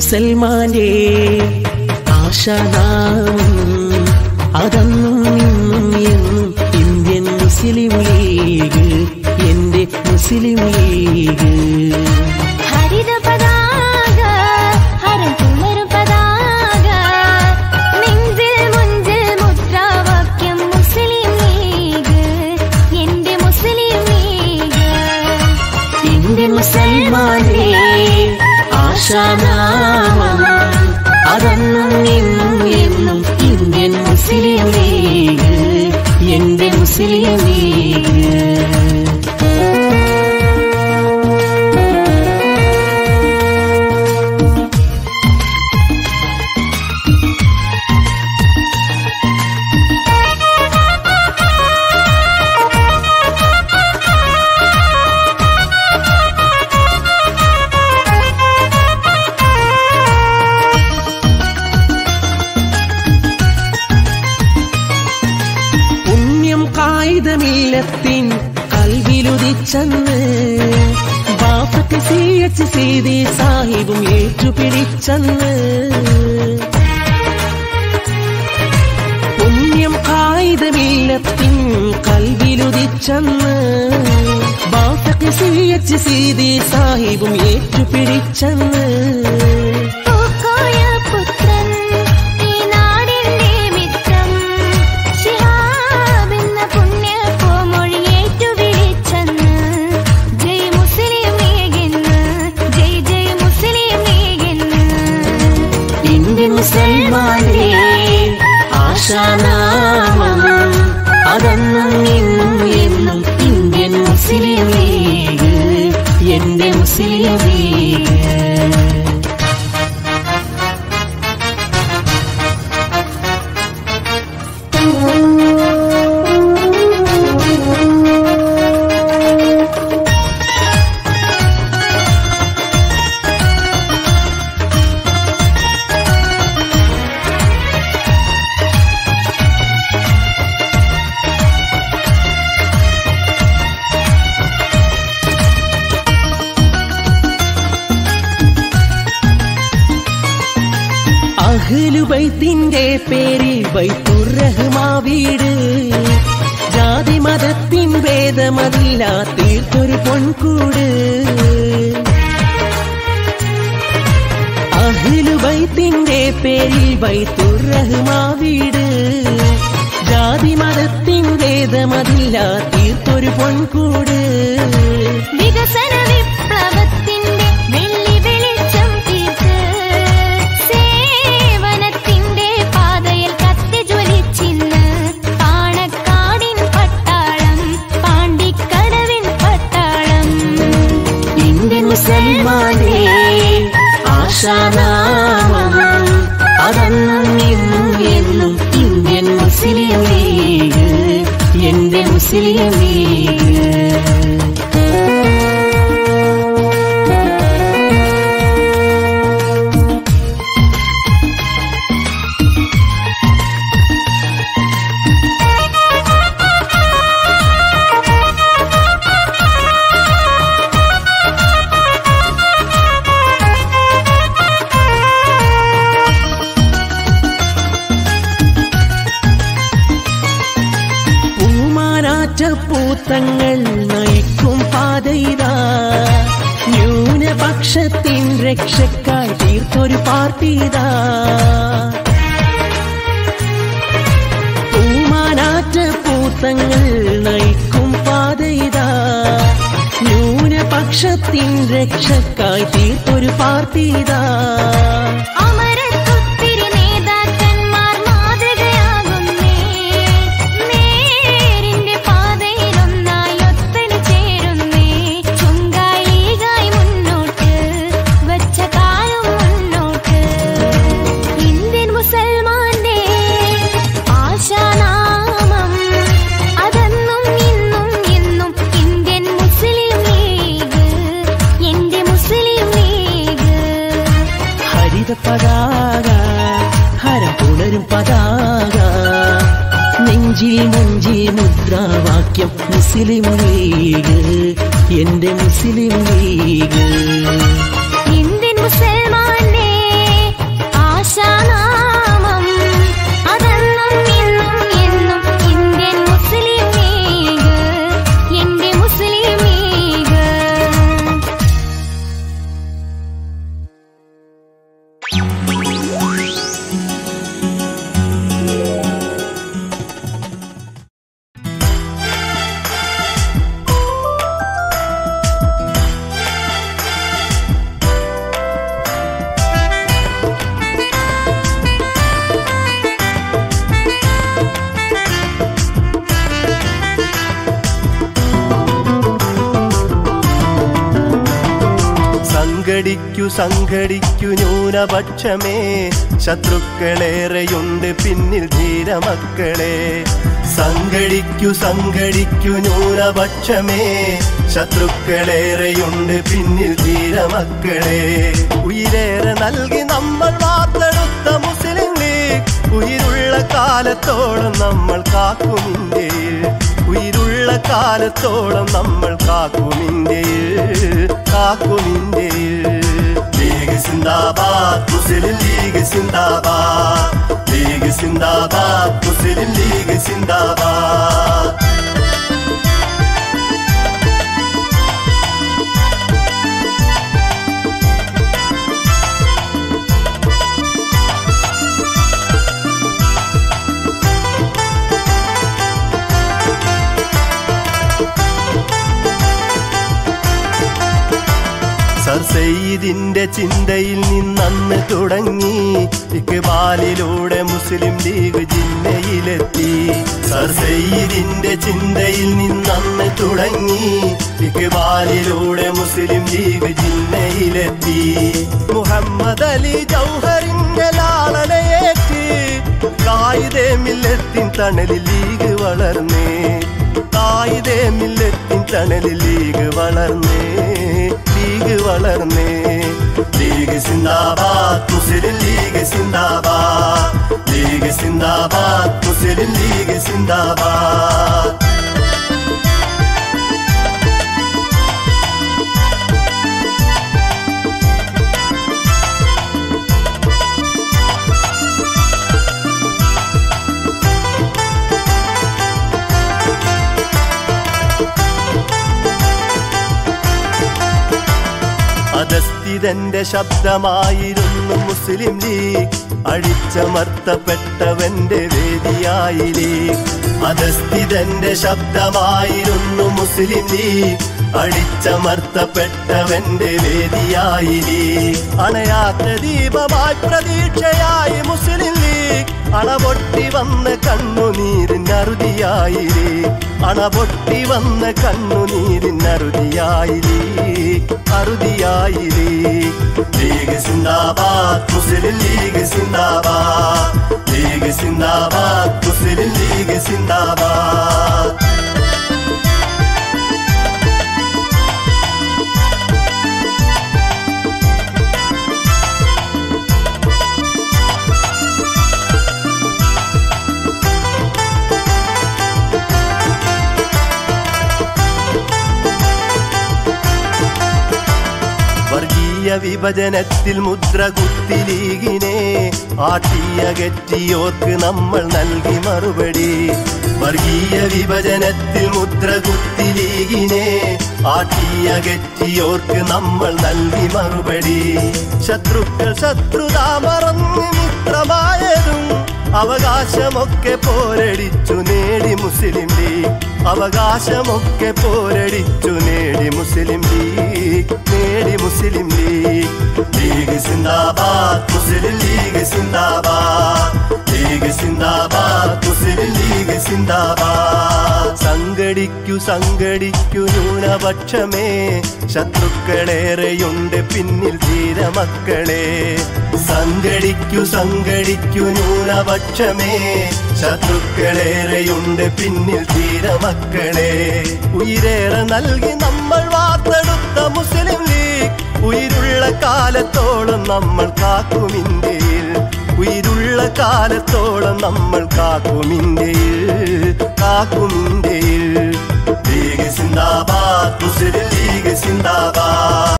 മുസൽമാന്റെ ആശാനാമം അതെന്നും ഇന്നും എന്നും ഇന്ത്യൻ മുസ്ലിം ലീഗ് എന്റെ മുസ്ലിം ലീഗ് ഹരിത പതാക ഹരം തുമരും പതാക നെഞ്ചിൽ മുഞ്ചിൽ മുദ്രാവാക്യം മുസ്ലിം ലീഗ് എന്റെ മുസ്ലിം ലീഗ് ഇന്ത്യൻ മുസൽമാന്റെ ആശാനാമം അതെന്നും ഇന്നും എന്നും ഇന്ത്യൻ മുസ്ലിം ലീഗ് എന്റെ മുസ്ലിം ലീഗ് പുണ്യം കായികമില്ലത്തിൻ കൽവിലുദിച്ചെന്ന് ബാപ്പക്ക് സി എച്ച് സീതി സാഹിബും ഏറ്റുപിടിച്ചെന്ന് പുണ്യം കായികമില്ലത്തിൻ കൽവിലുദിച്ചെന്ന് ബാപ്പക്ക് സി എച്ച് സീതി സാഹിബും ഏറ്റുപിടിച്ചെന്ന് പൂക്കോയ പുത്രൻ ഈ നാടിന്റെ മിത്രം ശിഹാബെന്ന പുണ്യ പൂമൊഴിയേറ്റു വിളിച്ചെന്ന് ജയ് മുസ്ലിം ലീഗെന്ന് ജയ് ജയ് മുസ്ലിം ലീഗെന്ന് ഇന്ത്യൻ മുസൽമാന്റെ ആശാനാമം അതെന്നും ഇന്നും എന്നും ഇന്ത്യൻ മുസ്ലിം ലീഗ് എന്റെ മുസ്ലിം ലീഗ് അഹ്ലുബൈത്തിന്റെ പേരിൽ ബൈത്തുറഹ്മാ വീട് ജാതി മതത്തിൻ ഭേദമതില്ല തീർത്തൊരു പൊൻകൂട് അഹ്ലുബൈത്തിന്റെ പേരിൽ ബൈത്തുറഹ്മാ വീട് ജാതി മതത്തിൻ ഭേദമതില്ല തീർത്തൊരു പൊൻകൂട് വികസന വിപ്ലവത്തിന്റെ വെള്ളി വെളിച്ചം തീർത്ത് സേവനത്തിന്റെ പാതയിൽ കത്തി ജ്വലിച്ചിന്ന് പാണക്കാടിൻ പട്ടാളം പാണ്ടിക്കടവിൻ പട്ടാളം ഇന്ത്യൻ മുസൽമാന്റെ ആശാനാമം അതെന്നും ഇന്നും എന്നും ഇന്ത്യൻ മുസ്ലിം ലീഗ് എന്റെ മുസ്ലിം ലീഗ് പൂമാനാറ്റ പൂത്തങ്ങൾ നയിക്കും പാതയിതാ ന്യൂനപക്ഷത്തിൻ രക്ഷക്കായി തീർത്തൊരു പാർട്ടിതാ പൂമാനാറ്റ പൂത്തങ്ങൾ നയിക്കും പാതയിതാ ന്യൂനപക്ഷത്തിൻ രക്ഷക്കായി തീർത്തൊരു പാർട്ടിതാ അമരത്തൊത്തിരി നേതാക്കന്മാർ മാതൃകയാകുന്നേ നേരിന്റെ പാതയിലൊന്നായി ഒത്തണി ചേരുന്നേ ചുങ്കായി ലീഗായി മുന്നോട്ട് വച്ച കാലം മുന്നോട്ട് ഇന്ത്യൻ മുസൽമാന്റെ ആശാനാമം അതെന്നും ഇന്നും എന്നും ഇന്ത്യൻ മുസ്ലിം ലീഗ് എന്റെ മുസ്ലിം ലീഗ് ഹരിത പതാക ഹരം പുണരും പതാക നെഞ്ചിൽ മുഞ്ചിൽ മുദ്രാവാക്യം മുസ്ലിം ലീഗ് എന്റെ മുസ്ലിം ലീഗ് ഇന്ത്യൻ മുസൽമാന്റെ സംഘടിക്കു സംഘടിക്കു ന്യൂനപക്ഷമേ ശത്രുക്കളേറെയുണ്ട് പിന്നിൽ ധീരമക്കളെ സംഘടിക്കു സംഘടിക്കു ന്യൂനപക്ഷമേ ശത്രുക്കളേറെയുണ്ട് പിന്നിൽ ധീരമക്കളെ ഉയരേറെ നൽകി നമ്മൾ വാർത്തെടുത്ത മുസ്ലിം ലീഗ് ഉயிருള്ള കാലത്തോളം നമ്മൾ കാക്കും ഇന്ത്യയിൽ ഉயிருള്ള കാലത്തോളം നമ്മൾ കാക്കും ഇന്ത്യയിൽ കാക്കും ഇന്ത്യയിൽ ലീഗ് സിന്ദാബാദ് മുസ്ലിം ലീഗ് സിന്ദാബാദ് ലീഗ് സിന്ദാബാദ് മുസ്ലിം ലീഗ് സിന്ദാബാദ് സർ സയ്യിദിന്റെ ചിന്തയിൽ നിന്നന്ന് തുടങ്ങി ഇക്ബാലിലൂടെ മുസ്ലിം ലീഗ് ജില്ലയിലെത്തി സർ സയ്യിദിന്റെ ചിന്തയിൽ നിന്നന്ന് തുടങ്ങി ഇക്ബാലിലൂടെ മുസ്ലിം ലീഗ് ജില്ലയിലെത്തി മുഹമ്മദ് അലി ജൗഹറിന്റെ ലാളനയേറ്റ് കായിദേ മില്ലത്തിൻ തണലിൽ ലീഗ് വളർന്നേ കായിദേ മില്ലത്തിൻ തണലിൽ ലീഗ് വളർന്നേ ലീഗ് വളർന്നേ ലീഗ് സിന്ദാബാദ് മുസ്ലിം ലീഗ് സിന്ദാബാദ് ലീഗ് സിന്ദാബാദ് മുസ്ലിം ലീഗ് സിന്ദാബാദ് അധസ്ഥിതന്റെ ശബ്ദമായിരുന്നു മുസ്ലിം ലീഗ് അടിച്ചമർത്തപ്പെട്ടവന്റെ വേദിയായി ലീഗ് അധസ്ഥിതന്റെ ശബ്ദമായിരുന്നു മുസ്ലിം ലീഗ് അടിച്ചമർത്തപ്പെട്ടവന്റെ വേദിയായി ലീഗ് അണയാത്ത ദീപമായി പ്രതീക്ഷയായി മുസ്ലിം ലീഗ് അണപൊട്ടി വന്ന കണ്ണുനീരിനറുതിയായി ലീഗ് അണപൊട്ടി വന്ന കണ്ണുനീരിനറുതിയായി ലീഗ് അറുതിയായി ലീഗ് ലീഗ് സിന്ദാബാദ് മുസ്ലിം ലീഗ് സിന്ദാബാദ് ലീഗ് സിന്ദാബാദ് മുസ്ലിം ലീഗ് സിന്ദാബാദ് വർഗീയ വിഭജനത്തിൽ മുദ്ര കുത്തി ലീഗിനെ ആട്ടിയകറ്റിയോർക്ക് നമ്മൾ നൽകി മറുപടി വർഗീയ വിഭജനത്തിൽ മുദ്ര കുത്തി ലീഗിനെ ആട്ടിയകറ്റിയോർക്ക് നമ്മൾ നൽകി മറുപടി ശത്രുക്കൾ ശത്രുത മറന്ന് മിത്രമായതും അവകാശമൊക്കെ പോരടിച്ചു നേടി മുസ്ലിം ലീഗ് അവകാശമൊക്കെ പോരടിച്ചു നേടി മുസ്ലിം ലീഗ് നേടി മുസ്ലിം ലീഗ് ലീഗ് സിന്ദാബാദ് മുസ്ലിം ലീഗ് സിന്ദാബാദ് ലീഗ് സിന്ദാബാദ് മുസ്ലിം ലീഗ് സിന്ദാബാദ് സംഘടിക്കു സംഘടിക്കു ന്യൂനപക്ഷമേ ശത്രുക്കളേറെയുണ്ട് പിന്നിൽ ധീരമക്കളെ സംഘടിക്കു സംഘടിക്കു ന്യൂനപക്ഷമേ ശത്രുക്കളേറെയുണ്ട് പിന്നിൽ ധീരമക്കളെ ഉയരേറെ നൽകി നമ്മൾ വാർത്തെടുത്ത മുസ്ലിം ലീഗ് ഉயிருള്ള കാലത്തോളം നമ്മൾ കാക്കും ഇന്ത്യയിൽ ഉயிருള്ള കാലത്തോളം നമ്മൾ കാക്കും ഇന്ത്യയിൽ കാക്കും ഇന്ത്യയിൽ ലീഗ് സിന്ദാബാദ് മുസ്ലിം ലീഗ് സിന്ദാബാദ്